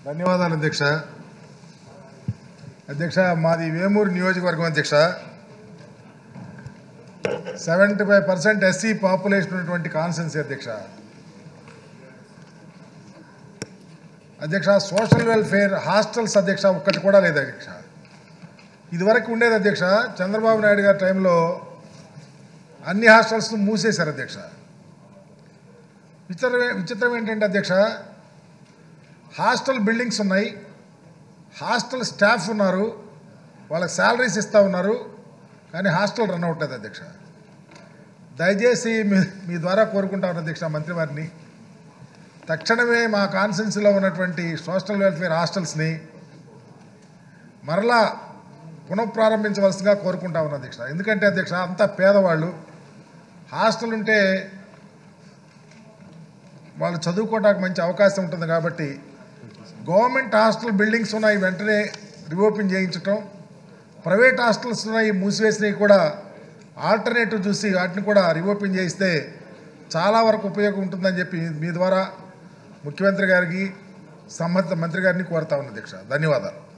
ధన్యవాదాలు అధ్యక్ష అధ్యక్ష మాది వేమూరు నియోజకవర్గం అధ్యక్ష seventy five percent SC population ఉన్నటువంటి కాన్సెన్సీ అధ్యక్ష అధ్యక్ష సోషల్ వెల్ఫేర్ హాస్టల్స్ అధ్యక్ష ఒక్కటి కూడా లేదు అధ్యక్ష ఇదివరకు ఉండేది అధ్యక్ష చంద్రబాబు నాయుడు గారి టైంలో అన్ని హాస్టల్స్ మూసేశారు అధ్యక్ష విచిత్రం విచిత్రం ఏంటంటే అధ్యక్ష హాస్టల్ బిల్డింగ్స్ ఉన్నాయి హాస్టల్ స్టాఫ్ ఉన్నారు వాళ్ళకి శాలరీస్ ఇస్తూ ఉన్నారు కానీ హాస్టల్ రన్ అవ్వట్లేదు అధ్యక్ష దయచేసి మీ మీ ద్వారా కోరుకుంటా ఉన్నాను అధ్యక్ష మంత్రి వారిని తక్షణమే మా కాన్సెన్సీలో ఉన్నటువంటి సోషల్ వెల్ఫేర్ హాస్టల్స్ని మరలా పునఃప్రారంభించవలసిందిగా కోరుకుంటా ఉన్నాను అధ్యక్ష ఎందుకంటే అధ్యక్ష అంతా పేదవాళ్ళు హాస్టల్ ఉంటే వాళ్ళు చదువుకోవడానికి మంచి అవకాశం ఉంటుంది కాబట్టి గవర్నమెంట్ హాస్టల్ బిల్డింగ్స్ ఉన్నాయి వెంటనే రీఓపెన్ చేయించటం ప్రైవేట్ హాస్టల్స్ ఉన్నాయి మూసివేసినవి కూడా ఆల్టర్నేటివ్ చూసి వాటిని కూడా రీఓపెన్ చేయిస్తే చాలా వరకు ఉపయోగం ఉంటుందని చెప్పి మీ ద్వారా ముఖ్యమంత్రి గారికి సంబంధిత మంత్రి గారిని కోరుతా ఉన్న అధ్యక్ష ధన్యవాదాలు